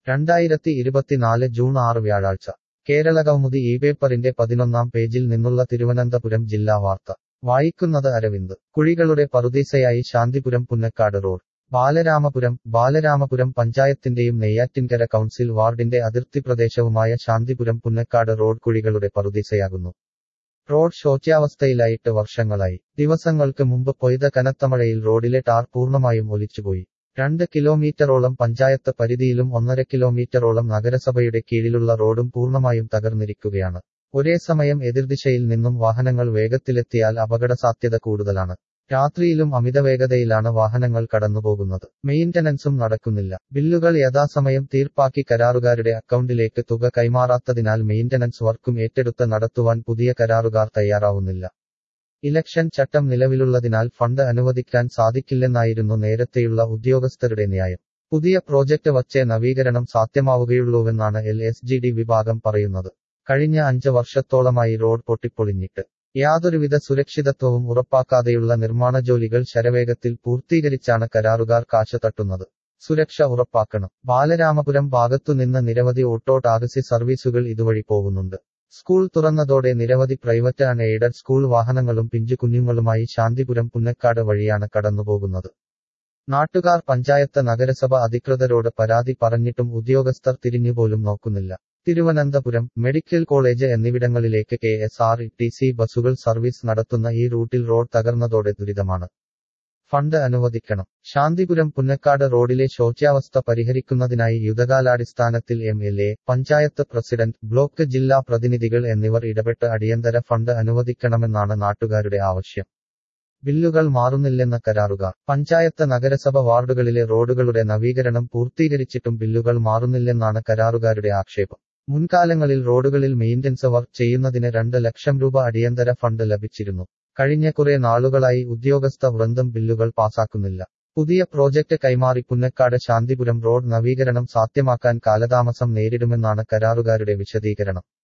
രണ്ടായിരത്തി ഇരുപത്തിനാല് ജൂൺ ആറ് വ്യാഴാഴ്ച കേരളകൗമുദി ഈ പേപ്പറിന്റെ പതിനൊന്നാം പേജിൽ നിന്നുള്ള തിരുവനന്തപുരം ജില്ലാ വാർത്ത വായിക്കുന്നത് അരവിന്ദ് കുഴികളുടെ പറുദീസയായി ശാന്തിപുരം പുന്നക്കാട് റോഡ് ബാലരാമപുരം ബാലരാമപുരം പഞ്ചായത്തിന്റെയും നെയ്യാറ്റിൻകര കൗൺസിൽ വാർഡിന്റെ അതിർത്തി പ്രദേശവുമായ ശാന്തിപുരം പുന്നക്കാട് റോഡ് കുഴികളുടെ പറുദീസയാകുന്നു റോഡ് ശോച്യാവസ്ഥയിലായിട്ട് വർഷങ്ങളായി ദിവസങ്ങൾക്ക് മുമ്പ് പൊയ്ത കനത്ത മഴയിൽ റോഡിലെ ടാർ പൂർണ്ണമായും ഒലിച്ചുപോയി രണ്ട് കിലോമീറ്ററോളം പഞ്ചായത്ത് പരിധിയിലും ഒന്നര കിലോമീറ്ററോളം നഗരസഭയുടെ കീഴിലുള്ള റോഡും പൂർണ്ണമായും തകർന്നിരിക്കുകയാണ് ഒരേ സമയം എതിർദിശയിൽ നിന്നും വാഹനങ്ങൾ വേഗത്തിലെത്തിയാൽ അപകടസാധ്യത കൂടുതലാണ് രാത്രിയിലും അമിതവേഗതയിലാണ് വാഹനങ്ങൾ കടന്നുപോകുന്നത് മെയിന്റനൻസും നടക്കുന്നില്ല ബില്ലുകൾ യഥാസമയം തീർപ്പാക്കി കരാറുകാരുടെ അക്കൗണ്ടിലേക്ക് തുക കൈമാറാത്തതിനാൽ മെയിന്റനൻസ് വർക്കും ഏറ്റെടുത്ത് നടത്തുവാൻ പുതിയ കരാറുകാർ തയ്യാറാവുന്നില്ല ഇലക്ഷൻ ചട്ടം നിലവിലുള്ളതിനാൽ ഫണ്ട് അനുവദിക്കാൻ സാധിക്കില്ലെന്നായിരുന്നു നേരത്തെയുള്ള ഉദ്യോഗസ്ഥരുടെ ന്യായം പുതിയ പ്രോജക്റ്റ് വച്ചേ നവീകരണം സാധ്യമാവുകയുള്ളൂവെന്നാണ് എൽ എസ് ജി ഡി വിഭാഗം പറയുന്നത് കഴിഞ്ഞ അഞ്ച് വർഷത്തോളമായി റോഡ് പൊട്ടിപ്പൊളിഞ്ഞിട്ട് യാതൊരുവിധ സുരക്ഷിതത്വവും ഉറപ്പാക്കാതെയുള്ള നിർമ്മാണ ജോലികൾ ശരവേഗത്തിൽ പൂർത്തീകരിച്ചാണ് കരാറുകാർ കാശ് തട്ടുന്നത് സുരക്ഷ ഉറപ്പാക്കണം ബാലരാമപുരം ഭാഗത്തുനിന്ന് നിരവധി ഓട്ടോ ടാക്സി സർവീസുകൾ ഇതുവഴി പോകുന്നുണ്ട് സ്കൂൾ തുറന്നതോടെ നിരവധി പ്രൈവറ്റ് ആൻഡ് എയ്ഡഡ് സ്കൂൾ വാഹനങ്ങളും പിഞ്ചുകുഞ്ഞുങ്ങളുമായി ശാന്തിപുരം പുന്നക്കാട് വഴിയാണ് കടന്നുപോകുന്നത് നാട്ടുകാർ പഞ്ചായത്ത് നഗരസഭ അധികൃതരോട് പരാതി പറഞ്ഞിട്ടും ഉദ്യോഗസ്ഥർ തിരിഞ്ഞുപോലും നോക്കുന്നില്ല തിരുവനന്തപുരം മെഡിക്കൽ കോളേജ് എന്നിവിടങ്ങളിലേക്ക് K S R T C ബസുകൾ സർവീസ് നടത്തുന്ന ഈ റൂട്ടിൽ റോഡ് തകർന്നതോടെ ദുരിതമാണ് ഫണ്ട് അനുവദിക്കണം ശാന്തിപുരം പുന്നക്കാട് റോഡിലെ ശോച്യാവസ്ഥ പരിഹരിക്കുന്നതിനായി യുദ്ധകാലാടിസ്ഥാനത്തിൽ M L A panchayat president block ജില്ലാ പ്രതിനിധികൾ എന്നിവർ ഇടപെട്ട് അടിയന്തര ഫണ്ട് അനുവദിക്കണമെന്നാണ് നാട്ടുകാരുടെ ആവശ്യം ബില്ലുകൾ മാറുന്നില്ലെന്ന കരാറുകാർ പഞ്ചായത്ത് നഗരസഭ വാർഡുകളിലെ റോഡുകളുടെ നവീകരണം പൂർത്തീകരിച്ചിട്ടും ബില്ലുകൾ മാറുന്നില്ലെന്നാണ് കരാറുകാരുടെ ആക്ഷേപം മുൻകാലങ്ങളിൽ റോഡുകളിൽ മെയിന്റനൻസ് വർക്ക് ചെയ്യുന്നതിന് രണ്ട് ലക്ഷം രൂപ അടിയന്തര ഫണ്ട് ലഭിച്ചിരുന്നു കഴിഞ്ഞ കുറെ നാളുകളായി ഉദ്യോഗസ്ഥ വൃന്ദം ബില്ലുകൾ പാസാക്കുന്നില്ല പുതിയ പ്രോജക്റ്റ് കൈമാറി പുന്നക്കാട് ശാന്തിപുരം റോഡ് നവീകരണം സാധ്യമാക്കാൻ കാലതാമസം നേരിടുമെന്നാണ് കരാറുകാരുടെ വിശദീകരണം